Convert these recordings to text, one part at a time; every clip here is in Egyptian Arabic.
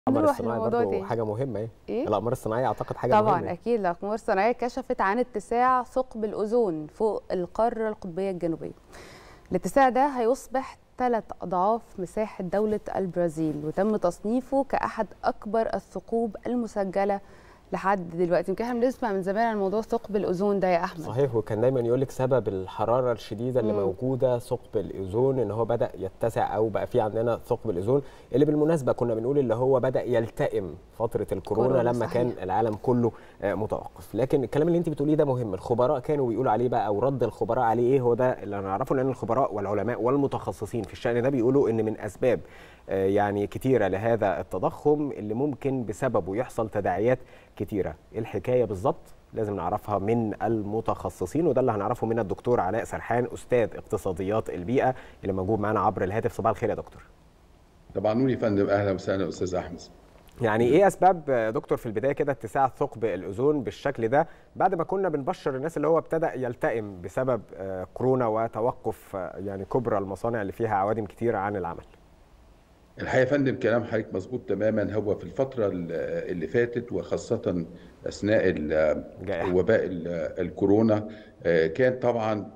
القمر نروح الصناعي لموضوع برضه تاني. حاجه مهمه ايه إيه؟ الاقمار الصناعيه اعتقد حاجه طبعا مهمه اكيد الاقمار الصناعيه كشفت عن اتساع ثقب الاوزون فوق القاره القطبيه الجنوبيه الاتساع ده هيصبح ثلاث اضعاف مساحه دوله البرازيل وتم تصنيفه كاحد اكبر الثقوب المسجله لحد دلوقتي يمكن احنا بنسمع من زمان عن موضوع ثقب الاوزون ده يا احمد صحيح وكان دايما يقول لك سبب الحراره الشديده اللي مم. موجوده ثقب الاوزون ان هو بدا يتسع او بقى في عندنا ثقب الاوزون اللي بالمناسبه كنا بنقول اللي هو بدا يلتئم فتره الكورونا كورونا، لما صحيح. كان العالم كله آه، متوقف لكن الكلام اللي انت بتقوليه ده مهم الخبراء كانوا بيقولوا عليه بقى او رد الخبراء عليه ايه هو ده اللي نعرفه لان الخبراء والعلماء والمتخصصين في الشان ده بيقولوا ان من اسباب آه، يعني كتيره لهذا التضخم اللي ممكن بسببه يحصل تداعيات كتيره ايه الحكايه بالظبط لازم نعرفها من المتخصصين وده اللي هنعرفه من الدكتور علاء سرحان استاذ اقتصاديات البيئه اللي موجود معانا عبر الهاتف صباح الخير يا دكتور طبعا نوري يا فندم اهلا وسهلا استاذ احمد يعني ايه اسباب آه، دكتور في البدايه كده اتساع ثقب الاوزون بالشكل ده بعد ما كنا بنبشر الناس اللي هو ابتدى يلتئم بسبب آه، كورونا وتوقف آه، يعني كبرى المصانع اللي فيها عوادم كتيره عن العمل الحقيقه يا فندم كلام حضرتك مظبوط تماما هو في الفتره ال- اللي فاتت وخاصه اثناء ال- جائحة. وباء ال- الكورونا آه، كان طبعا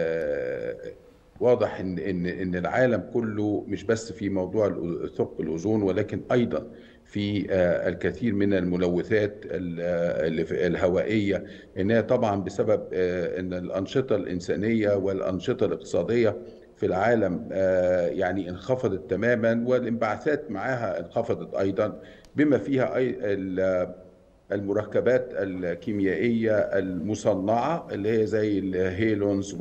آه، واضح ان ان ان العالم كله مش بس في موضوع الأو- ثقب الاوزون ولكن ايضا في آه، الكثير من الملوثات ال- آه، اللي في- الهوائيه انها طبعا بسبب آه، ان الانشطه الانسانيه والانشطه الاقتصاديه في العالم آه، يعني انخفضت تماما والانبعاثات معها انخفضت ايضا بما فيها أي- ال- المركبات الكيميائيه المصنعه اللي هي زي الهيلونز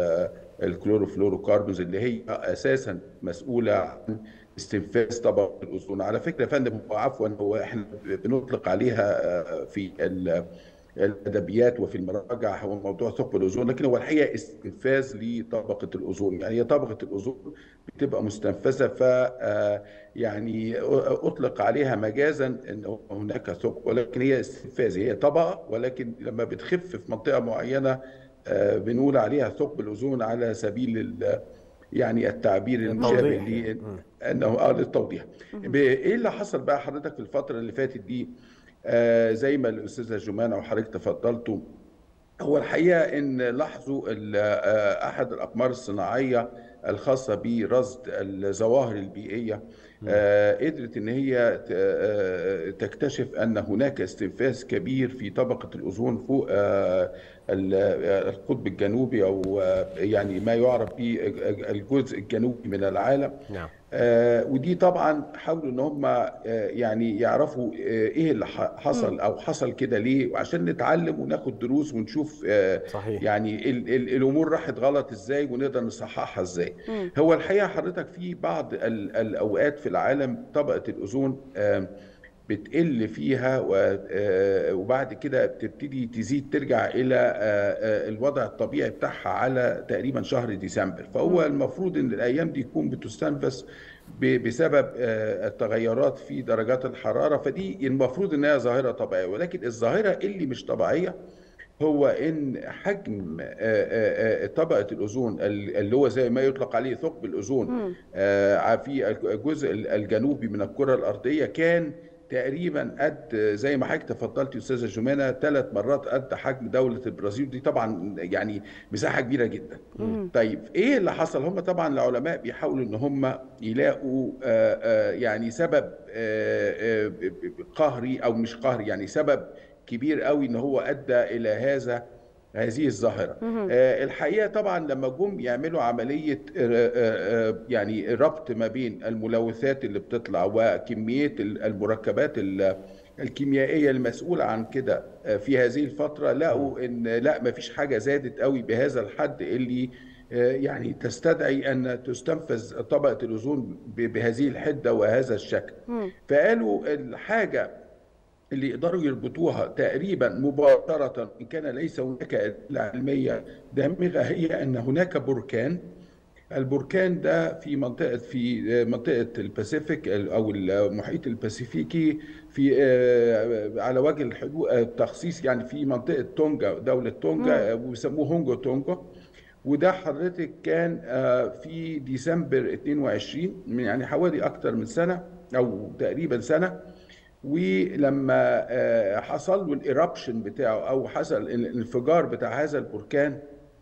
والكلوروفلوروكاربونز اللي هي اساسا مسؤوله عن استنفاذ طبقه الاوزون على فكره يا فندم هو عفوا هو احنا بنطلق عليها آه، في ال- الادبيات وفي المراجع هو موضوع ثقب الاوزون لكن هو الحقيقه استنفاذ لطبقه الاوزون يعني هي طبقه الاوزون بتبقى مستنفذه ف آه، يعني اطلق عليها مجازا ان هناك ثقب ولكن هي استنفاذ هي طبقه ولكن لما بتخف في منطقه معينه آه، بنقول عليها ثقب الاوزون على سبيل ال- يعني التعبير المشابه التوضيح. ليه مم. انه اه للتوضيح ب- ايه اللي حصل بقى حضرتك في الفتره اللي فاتت دي آه زي ما الاستاذه جمانه وحضرتك تفضلتوا هو الحقيقه ان لاحظوا ال- آه، احد الاقمار الصناعيه الخاصه برصد الظواهر البيئيه آه، قدرت ان هي ت- آه، تكتشف ان هناك استنفاذ كبير في طبقه الاوزون فوق آه، ال- آه، القطب الجنوبي او آه، يعني ما يعرف بالجزء الجنوبي من العالم نعم آه، ودي طبعا حاولوا ان هم آه، يعني يعرفوا آه، ايه اللي ح- حصل او حصل كده ليه وعشان نتعلم وناخد دروس ونشوف آه، صحيح يعني ال ال الامور راحت غلط ازاي ونقدر نصححها ازاي مم. هو الحقيقه حضرتك في بعض ال الاوقات في العالم طبقه الاوزون آه، بتقل فيها و- آه، وبعد كده بتبتدي تزيد ترجع الى آه، آه، الوضع الطبيعي بتاعها على تقريبا شهر ديسمبر فهو المفروض ان الايام دي تكون بتستنفذ ب- بسبب آه، التغيرات في درجات الحراره فدي المفروض انها ظاهره طبيعيه ولكن الظاهره اللي مش طبيعيه هو ان حجم آه، آه، آه، طبقه الاوزون ال- اللي هو زي ما يطلق عليه ثقب الاوزون مم. آه، في الجزء الجنوبي من الكره الارضيه كان تقريبا قد زي ما حضرتك تفضلت يا استاذه جمانه ثلاث مرات قد حجم دوله البرازيل دي طبعا يعني مساحه كبيره جدا مم. طيب ايه اللي حصل هم طبعا العلماء بيحاولوا ان هم يلاقوا آه، آه، يعني سبب آه، آه، قهري او مش قهري يعني سبب كبير قوي ان هو ادى الى هذا هذه الظاهره مهم. آه، الحقيقه طبعا لما جم يعملوا عمليه آه، آه، آه، يعني ربط ما بين الملوثات اللي بتطلع وكميه المركبات ال- الكيميائيه المسؤوله عن كده آه، في هذه الفتره لقوا ان لا ما فيش حاجه زادت قوي بهذا الحد اللي آه، يعني تستدعي ان تستنفذ طبقه الاوزون ب- بهذه الحده وهذا الشكل مم. فقالوا الحاجه اللي يقدروا يربطوها تقريبا مباشرة إن كان ليس هناك أدلة علمية دامغة هي أن هناك بركان البركان ده في منطقة في منطقة الباسيفيك أو المحيط الباسيفيكي في آه، على وجه الحدود التخصيص يعني في منطقة تونجا دولة تونجا وبيسموه هونجو تونجا وده حضرتك كان آه، في ديسمبر 22 من يعني حوالي أكتر من سنة أو تقريبا سنة ولما آه، حصل له الايربشن بتاعه او حصل الانفجار بتاع هذا البركان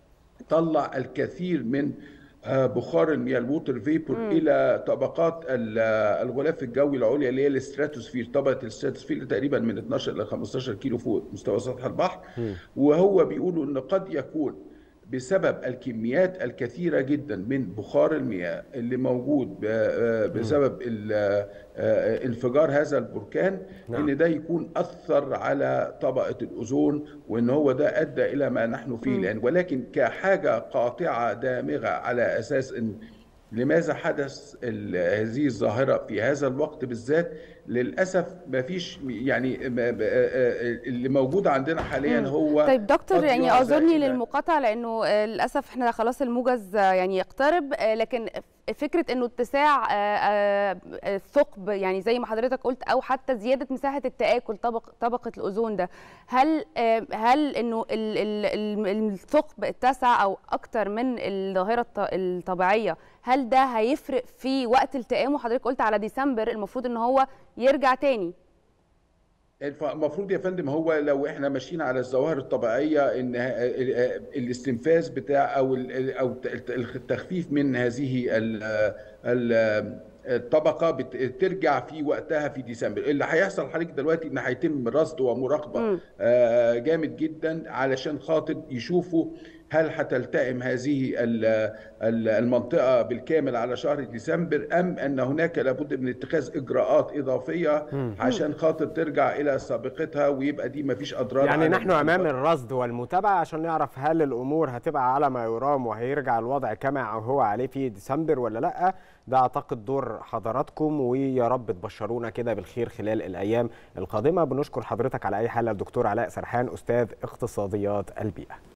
طلع الكثير من آه، بخار المياه الووتر فيبور الى طبقات ال- آه، الغلاف الجوي العليا اللي هي الاستراتوسفير طبقه الاستراتوسفير تقريبا من 12 الى 15 كيلو فوق مستوى سطح البحر وهو بيقولوا ان قد يكون بسبب الكميات الكثيرة جدا من بخار المياه اللي موجود ب- آه بسبب ال- آه، انفجار هذا البركان نعم. ان ده يكون اثر على طبقة الاوزون وان هو ده ادى الى ما نحن فيه الان ولكن كحاجة قاطعة دامغة على اساس ان لماذا حدث ال- هذه الظاهرة في هذا الوقت بالذات للأسف ما فيش يعني ما- ما- اللي موجود عندنا حاليا هو طيب دكتور قد يعني يعزى اعذرني إلى- للمقاطعه لانه آه، للاسف احنا خلاص الموجز آه، يعني يقترب آه، لكن فكره انه اتساع آه، آه، الثقب يعني زي ما حضرتك قلت او حتى زياده مساحه التاكل طبق طبقه الاوزون ده هل آه، هل انه ال- ال- ال- الثقب اتسع او اكتر من الظاهره الط- الطبيعيه هل ده هيفرق في وقت التئامه حضرتك قلت على ديسمبر المفروض ان هو يرجع تاني المفروض يا فندم هو لو احنا ماشيين على الظواهر الطبيعيه ان الاستنفاذ بتاع او ال- او التخفيف من هذه ال- ال- الطبقه بترجع في وقتها في ديسمبر اللي هيحصل حضرتك دلوقتي ان هيتم رصد ومراقبه مم. آه، جامد جدا علشان خاطر يشوفوا هل هتلتئم هذه ال- ال- المنطقه بالكامل على شهر ديسمبر ام ان هناك لابد من اتخاذ اجراءات اضافيه عشان خاطر ترجع الى سابقتها ويبقى دي مفيش اضرار يعني على نحن امام المنطقة. الرصد والمتابعه عشان نعرف هل الامور هتبقى على ما يرام وهيرجع الوضع كما هو عليه في ديسمبر ولا لا ده اعتقد دور حضراتكم ويا رب تبشرونا كده بالخير خلال الايام القادمه بنشكر حضرتك على اي حال الدكتور علاء سرحان استاذ اقتصاديات البيئه